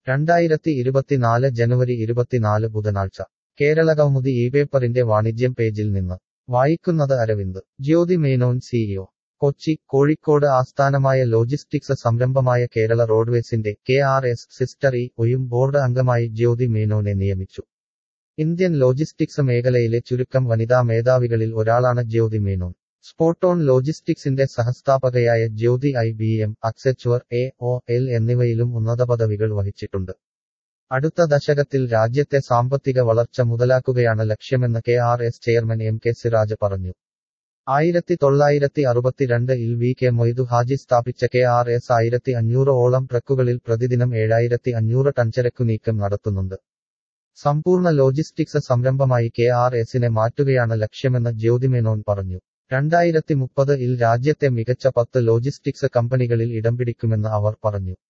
രണ്ടായിരത്തി ഇരുപത്തിനാല് ജനുവരി ഇരുപത്തിനാല് ബുധനാഴ്ച കേരള കൗമുദി ഈ പേപ്പറിന്റെ വാണിജ്യം പേജിൽ നിന്ന് വായിക്കുന്നത് അരവിന്ദ് ജ്യോതി മേനോൻ സിഇഒ കൊച്ചി കോഴിക്കോട് ആസ്ഥാനമായ ലോജിസ്റ്റിക്സ് സംരംഭമായ കേരള റോഡ്വേസിന്റെ K R S sister E ഒയും ബോർഡ് അംഗമായി ജ്യോതി മേനോനെ നിയമിച്ചു ഇന്ത്യൻ ലോജിസ്റ്റിക്സ് മേഖലയിലെ ചുരുക്കം വനിതാ മേധാവികളിൽ ഒരാളാണ് ജ്യോതി മേനോൻ സ്പോട്ടോൺ ലോജിസ്റ്റിക്സിന്റെ സഹസ്ഥാപകയായ Jyothi I B M Accenture A O L എന്നിവയിലും ഉന്നത പദവികൾ വഹിച്ചിട്ടുണ്ട് അടുത്ത ദശകത്തിൽ രാജ്യത്തെ സാമ്പത്തിക വളർച്ച മുതലാക്കുകയാണ് ലക്ഷ്യമെന്ന് K R S chairman M K Siraj പറഞ്ഞു ആയിരത്തി തൊള്ളായിരത്തി അറുപത്തിരണ്ട് ഇൽ വി കെ മൊയ്തു ഹാജി സ്ഥാപിച്ച കെ ആർ എസ് ആയിരത്തി അഞ്ഞൂറ് ഓളം ട്രക്കുകളിൽ പ്രതിദിനം ഏഴായിരത്തി അഞ്ഞൂറ് ടൺ ചരക്കു നീക്കം നടത്തുന്നുണ്ട് സമ്പൂർണ്ണ ലോജിസ്റ്റിക്സ് സംരംഭമായി കെ ആർ എസിനെ മാറ്റുകയാണ് ലക്ഷ്യമെന്ന് ജ്യോതിമേനോൻ പറഞ്ഞു രണ്ടായിരത്തി മുപ്പത് ഇൽ രാജ്യത്തെ മികച്ച പത്ത് ലോജിസ്റ്റിക്സ് കമ്പനികളിൽ ഇടം പിടിക്കുമെന്ന് അവർ പറഞ്ഞു